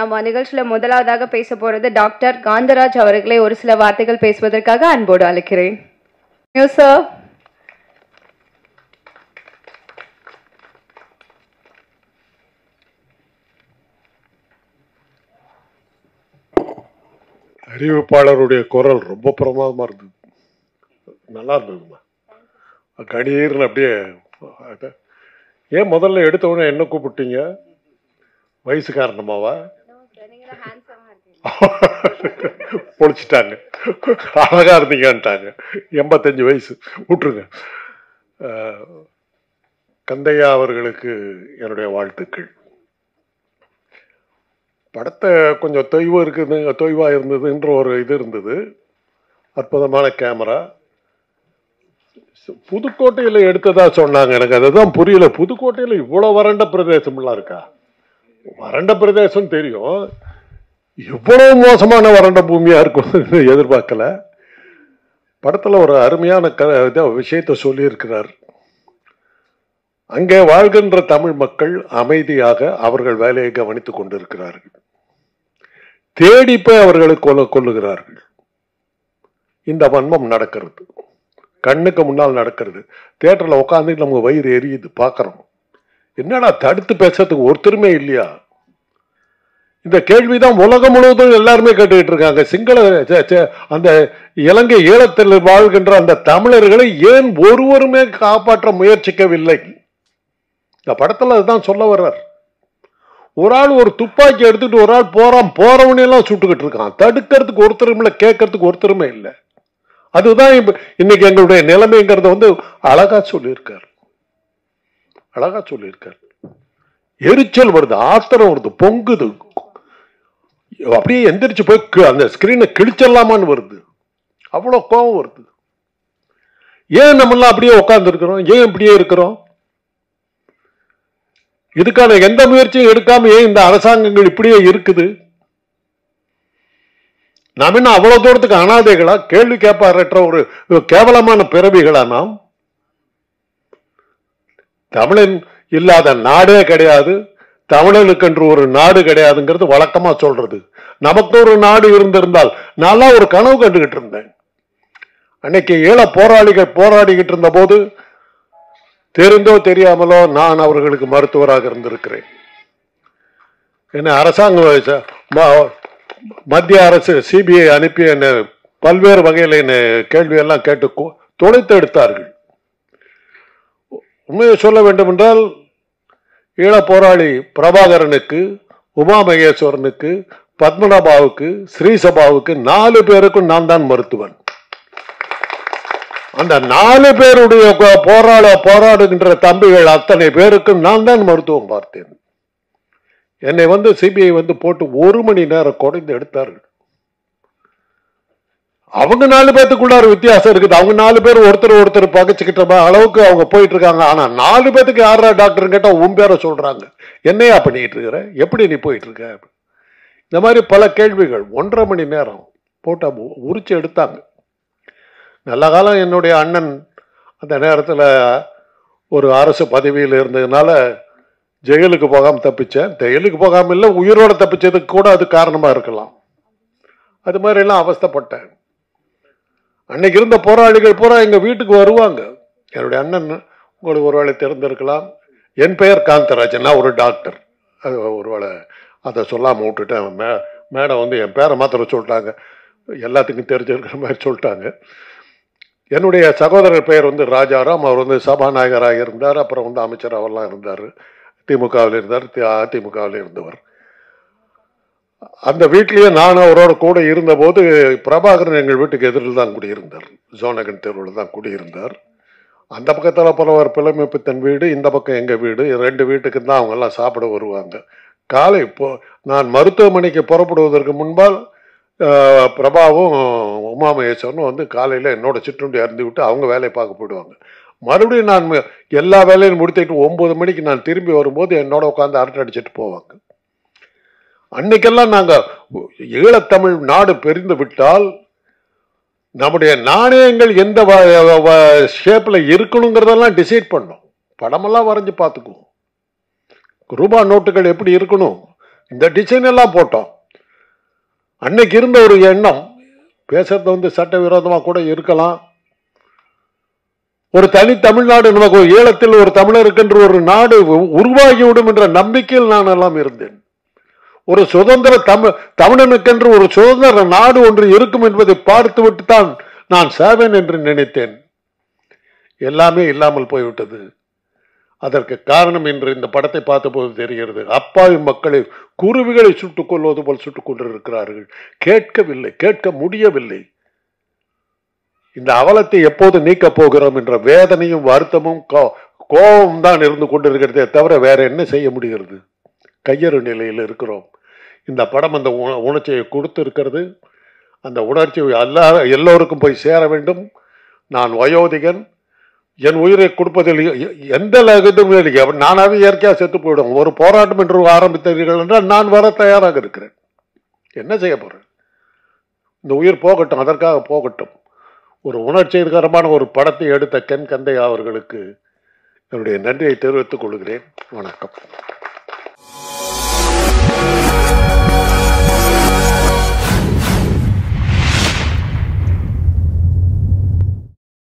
நம்ம நிகழ்ச்சியில முதலாவதாக பேச போறது டாக்டர் காந்தராஜ் அவர்களை ஒரு சில வார்த்தைகள் பேசுவதற்காக அன்போடு அழைக்கிறேன் சார் அறிவிப்பாளருடைய குரல் ரொம்ப பிரமாதமாக இருந்தது நல்லா இருந்ததுமா கணீர்னு அப்படியே அது- ஏன் முதல்ல எடுத்த உடனே என்ன கூப்பிட்டீங்க வயசு காரணமாவா பொழிச்சிட்டாங்க அழகா இருந்தீங்கன்ட்டாங்க எண்பத்தஞ்சு வயசு விட்டுருங்க அஹ், கந்தையா அவர்களுக்கு என்னுடைய வாழ்த்துக்கள் படத்தை கொஞ்சம் தொய்வு இருக்குது தொய்வா இருந்ததுன்ற ஒரு இது இருந்தது அற்புதமான கேமரா புதுக்கோட்டையில் எடுத்ததா சொன்னாங்க எனக்கு அதுதான் புரியல புதுக்கோட்டையில் இவ்வளோ வறண்ட பிரதேசம்லாம் இருக்கா வறண்ட பிரதேசம் தெரியும் இவ்வளவு மோசமான வறண்ட பூமியா இருக்கும் எதிர்பார்க்கல படத்துல ஒரு அருமையான க இத விஷயத்தை சொல்லியிருக்கிறார் அங்கே வாழ்கின்ற தமிழ் மக்கள் அமைதியாக அவர்கள் வேலையை கவனித்துக் கொண்டிருக்கிறார்கள் தேடி போய் அவர்களை கொல்ல கொல்லுகிறார்கள் இந்த வன்மம் நடக்கிறது கண்ணுக்கு முன்னால் நடக்கிறது தியேட்டர்ல உட்காந்து நமக்கு வயிறு எரியுது பார்க்கறோம் என்னடா தடுத்து பேசுறதுக்கு ஒருத்தருமே இல்லையா இந்த கேள்விதான் உலகம் முழுவதும் எல்லாருமே கேட்டுக்கிட்டு இருக்காங்க சிங்கள சே, சே, அந்த இலங்கை ஈழத்தில் வாழ்கின்ற அந்த தமிழர்களை ஏன் ஒருவருமே காப்பாற்ற முயற்சிக்கவில்லை இந்த படத்துல அதுதான் சொல்ல வர்றார் ஒரு ஆள் ஒரு துப்பாக்கி எடுத்துட்டு ஒரு ஆள் போறான் போறவனே எல்லாம் சுட்டுக்கிட்டு இருக்கான் தடுக்கிறதுக்கு ஒருத்தரும் இல்லை கேட்கறதுக்கு ஒருத்தருமே இல்லை அதுதான் இப்ப இன்னைக்கு எங்களுடைய நிலைமைங்கிறத வந்து அழகா சொல்லியிருக்கார் அழகா சொல்லியிருக்கார் எரிச்சல் வருது ஆத்திரம் வருது பொங்குது அப்படியே எந்திரிச்சு போய் கி- அந்த ஸ்கிரீனை கிழிச்சிடலாமான்னு வருது அவ்வளோ கோபம் வருது ஏன் நம்மளாம் அப்படியே உட்கார்ந்து இருக்கிறோம் ஏன் இப்படியே இருக்கிறோம் இதுக்கான எந்த முயற்சியும் எடுக்காம ஏன் இந்த அரசாங்கங்கள் இப்படியே இருக்குது நாம் என்ன அவ்வளவு தூரத்துக்கு அனாதைகளா கேள்வி கேட்பாரற்ற ஒரு கேவலமான பிறவிகளா நாம் தமிழன் இல்லாத நாடே கிடையாது தமிழனுக்கென்று ஒரு நாடு கிடையாதுங்கிறது வழக்கமா சொல்றது நமக்கு ஒரு நாடு இருந்திருந்தால் நல்லா ஒரு கனவு கண்டுகிட்டு இருந்தேன் அன்னைக்கு ஈழ போராளிகள் போராடிக்கிட்டு இருந்த போது தெரிந்தோ தெரியாமலோ நான் அவர்களுக்கு மருத்துவராக இருந்திருக்கிறேன் என்ன அரசாங்கம் ச- ம- மத்திய அரசு சிபிஐ அனுப்பி என்ன பல்வேறு வகையில் என்ன கேள்வி எல்லாம் கேட்டு கு- துளைத்து எடுத்தார்கள் உண்மையை சொல்ல வேண்டும் என்றால் ஈழ போராளி பிரபாகரனுக்கு உமா மகேஸ்வரனுக்கு பத்மநாபாவுக்கு ஸ்ரீசபாவுக்கு நாலு பேருக்கும் நான் தான் மருத்துவன் அந்த நாலு பேருடைய போ- போராட போராடுகின்ற தம்பிகள் அத்தனை பேருக்கும் நான் தான் மருத்துவம் பார்த்தேன் என்னை வந்து சிபிஐ வந்து போட்டு ஒரு மணி நேரம் குறைந்து எடுத்தார்கள் அவங்க நாலு பேத்துக்குள்ளார வித்தியாசம் இருக்குது அவங்க நாலு பேர் ஒருத்தர் ஒருத்தர் பகைச்சுக்கிட்ட அளவுக்கு அவங்க போயிட்டு இருக்காங்க ஆனா நாலு பேத்துக்கு யாரா டாக்டர் கேட்டா உன் பேரை சொல்றாங்க என்னையா பண்ணிட்டு இருக்கிற எப்படி நீ போயிட்டு இருக்க இந்த மாதிரி பல கேள்விகள் ஒன்றரை மணி நேரம் போட்டு உ- உரிச்சு எடுத்தாங்க நல்ல காலம் என்னுடைய அண்ணன் அந்த நேரத்தில் ஒரு அரசு பதவியில் இருந்ததுனால ஜெயிலுக்கு போகாம தப்பிச்சேன் ஜெயிலுக்கு போகாம இல்லை உயிரோட தப்பிச்சதுக்கு கூட அது காரணமா இருக்கலாம் அது மாதிரி எல்லாம் அவஸ்தைப்பட்டேன் அன்னைக்கு இருந்த போராளிகள் பூரா எங்க வீட்டுக்கு வருவாங்க என்னுடைய அண்ணன் உங்களுக்கு ஒருவேளை தெரிந்திருக்கலாம் என் பெயர் காந்தராஜன் நான் ஒரு டாக்டர் அது ஒருவேளை அதை சொல்லாம விட்டுட்டேன் மே மேடம் வந்து என் பேரை மாத்திரம் சொல்லிட்டாங்க எல்லாத்துக்கும் தெரிஞ்சிருக்கிற மாதிரி சொல்லிட்டாங்க என்னுடைய சகோதரர் பெயர் வந்து ராஜாராம் அவர் வந்து சபாநாயகராக இருந்தார் அப்புறம் வந்து அமைச்சர் அவர்லாம் இருந்தார் திமுகவில் இருந்தார் தி- அதிமுகவில் இருந்தவர் அந்த வீட்லயே நான் அவரோட கூட இருந்தபோது பிரபாகரன் எங்கள் வீட்டுக்கு எதிரில் தான் குடியிருந்தார் ஜோனகன் தெருவில் தான் குடியிருந்தார் அந்த பக்கத்தில் புலவர் பிளமைப்பித்தன் வீடு இந்த பக்கம் எங்கள் வீடு ரெண்டு வீட்டுக்கு தான் அவங்க எல்லாம் சாப்பிட வருவாங்க காலை இப்போ நான் மருத்துவமனைக்கு புறப்படுவதற்கு முன்பால் ஆஹ், பிரபாவும் உமா மகேஸ்வரனும் வந்து காலையில் என்னோட சிற்றுண்டி அருந்து விட்டு அவங்க வேலையை பார்க்க போயிடுவாங்க மறுபடியும் நான் ம- எல்லா வேலையும் முடித்துட்டு ஒன்பது மணிக்கு நான் திரும்பி வரும்போது என்னோட உட்காந்து அரட்டை அடிச்சிட்டு போவாங்க அன்னைக்கெல்லாம் நாங்கள் ஈழத்தமிழ் நாடு பிரிந்து விட்டால் நம்முடைய நாணயங்கள் எந்த ஷேப்பில் இருக்கணுங்கிறதெல்லாம் டிசைட் பண்ணோம் படமெல்லாம் வரைஞ்சு பார்த்துக்குவோம் ரூபா நோட்டுகள் எப்படி இருக்கணும் இந்த டிசைன் எல்லாம் போட்டோம் அன்னைக்கு இருந்த ஒரு எண்ணம் பேசுறது வந்து சட்டவிரோதமா கூட இருக்கலாம் ஒரு தனி தமிழ்நாடு நமக்கு ஒரு ஈழத்தில் ஒரு தமிழருக்கென்று ஒரு நாடு உ- உருவாகிவிடும் என்ற நம்பிக்கையில் நான் எல்லாம் இருந்தேன் ஒரு சுதந்திர தமிழ் தமிழனுக்கென்று ஒரு சுதந்திர நாடு ஒன்று இருக்கும் என்பதை பார்த்துவிட்டு தான் நான் சேவேன் என்று நினைத்தேன் எல்லாமே இல்லாமல் போய்விட்டது அதற்கு காரணம் என்று இந்த படத்தை பார்த்தபோது தெரிகிறது அப்பாவி மக்களை குருவிகளை சுட்டுக் கொள்வது போல் சுட்டுக் கொண்டிருக்கிறார்கள் கேட்கவில்லை கேட்க முடியவில்லை இந்த அவலத்தை எப்போது நீக்கப் போகிறோம் என்ற வேதனையும் வருத்தமும் கோ- கோபமும் தான் இருந்து கொண்டிருக்கிறதே தவிர வேற என்ன செய்ய முடிகிறது கையறு நிலையில் இருக்கிறோம் இந்த படம் அந்த உண- உணர்ச்சியை கொடுத்து இருக்கிறது அந்த உணர்ச்சி எல்லா எல்லோருக்கும் போய் சேர வேண்டும் நான் வயோதிகன் என் உயிரை கொடுப்பதில் எ- எ- எந்த இதுவும் இல்லை எவ- நானாவே இயற்கையாக செத்து போயிடும் ஒரு போராட்டம் என்று ஆரம்பித்தீர்கள் என்றால் நான் வர தயாராக இருக்கிறேன் என்ன செய்ய போறேன் இந்த உயிர் போகட்டும் அதற்காக போகட்டும் ஒரு உணர்ச்சிகரமான ஒரு படத்தை எடுத்த கென் கந்தையா அவர்களுக்கு என்னுடைய நன்றியை தெரிவித்துக் கொள்கிறேன் வணக்கம்